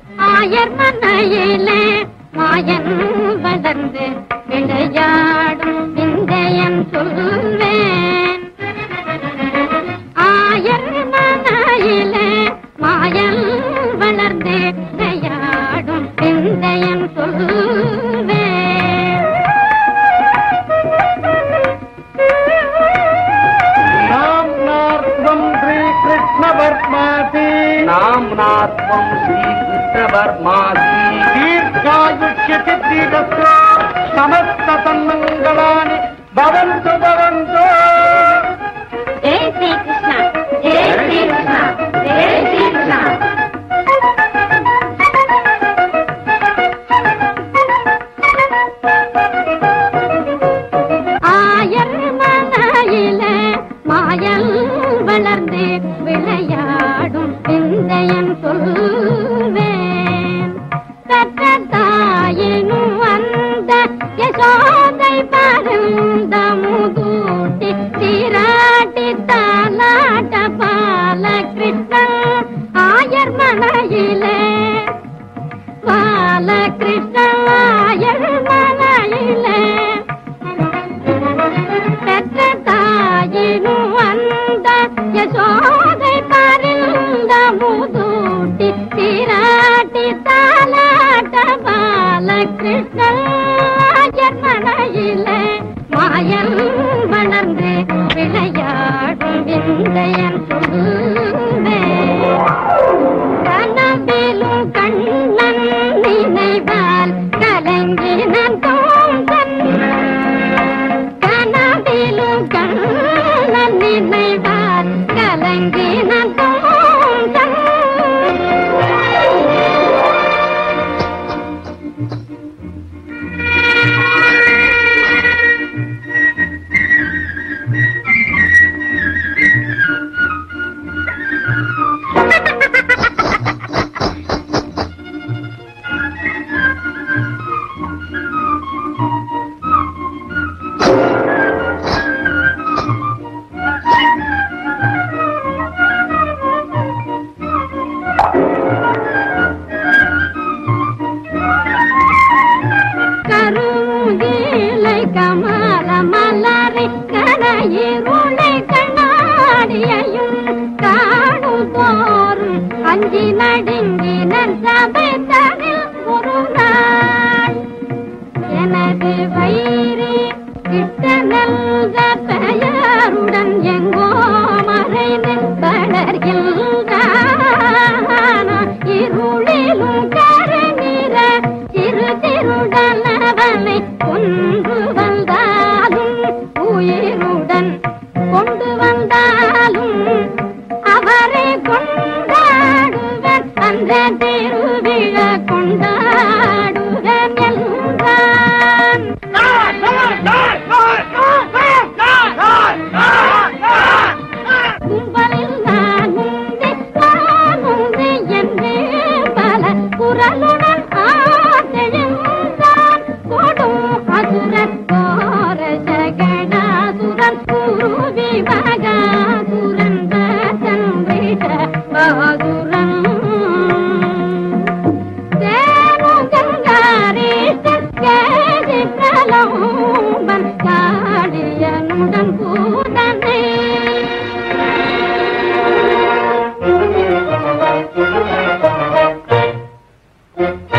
ஆயர் மனையிலே மாயன் வளர்ந்து விளையாடும் விந்தையன் சொல்வேன் ஆயர் மனையிலே மாயன் வளர்ந்து விளையாடும் விந்தையன் சொல்வேன் நாம் நார்த்தம் ஸ்ரீ கிருஷ்ண வர்மாதி நாம் நாத்வம் ஸ்ரீ கிருஷ்ணவர்மாசி दीर्घायुष्य सिद्धिरस्य समस्त तन्मङ्गलानि भवन्तु भवन्तु ஜெய் ஸ்ரீ கிருஷ்ணா ஜெய் ஸ்ரீ கிருஷ்ணா ஜெய் ஸ்ரீ கிருஷ்ணா ஆயர் மனையில மாயல் வளர்ந்து விளையாடும் விந்தையன் சொல்வேன் கற்ற தாயினும் வந்த யசோதை பருந்த முகூட்டி சீராட்டி தாலாட்ட பால கிருஷ்ணன் ஆயர் மனையிலே பால கிருஷ்ணன் ஆயர் மனையிலே பெற்ற தாயினும் வந்த யசோதை பருந்த முதூட்டி திராட்டி தாலாட்ட பால கிருஷ்ணன் மனையிலே மாயன் வளர்ந்து விளையாடும் விந்தையன் சொல்வேன் கனவிலும் கண்ணன் நினைவால் கலங்கினன் தோன்றன் கனவிலும் கண்ணன் நினைவால் கலங்கினன் தோன்றன் கருங்கீலை கமல மலரை கனையிருளை கண்ணாடியையும் காணும் தோறும் அஞ்சி நடுங்கினர் சபை தனில் ஒரு நாள் எனது வயிறு கிட்ட நல்க பெயருடன் எங்கோ மறைந்து படர்கின்றான் இருளிலும் கருநிற சிறு திருடனவனை கொன்று வந்தாலும் உயிருடன் கொண்டு வந்தாலும் அவரை கொண்டாடுவன் அந்த திருவிழா கொண்டாடுவன் என்றான் கும்பலில் நான் உண்டு நான் உண்டு என்று பல குரலுடன் ஆசையுந்தான் கொடும் அசுரன் கோர சகடாசுரன் குருவி மகாசுரன் தன் விட பாசுரன் தேனுகங்காரேசன் காடியனுடன் பூதனே Thank you.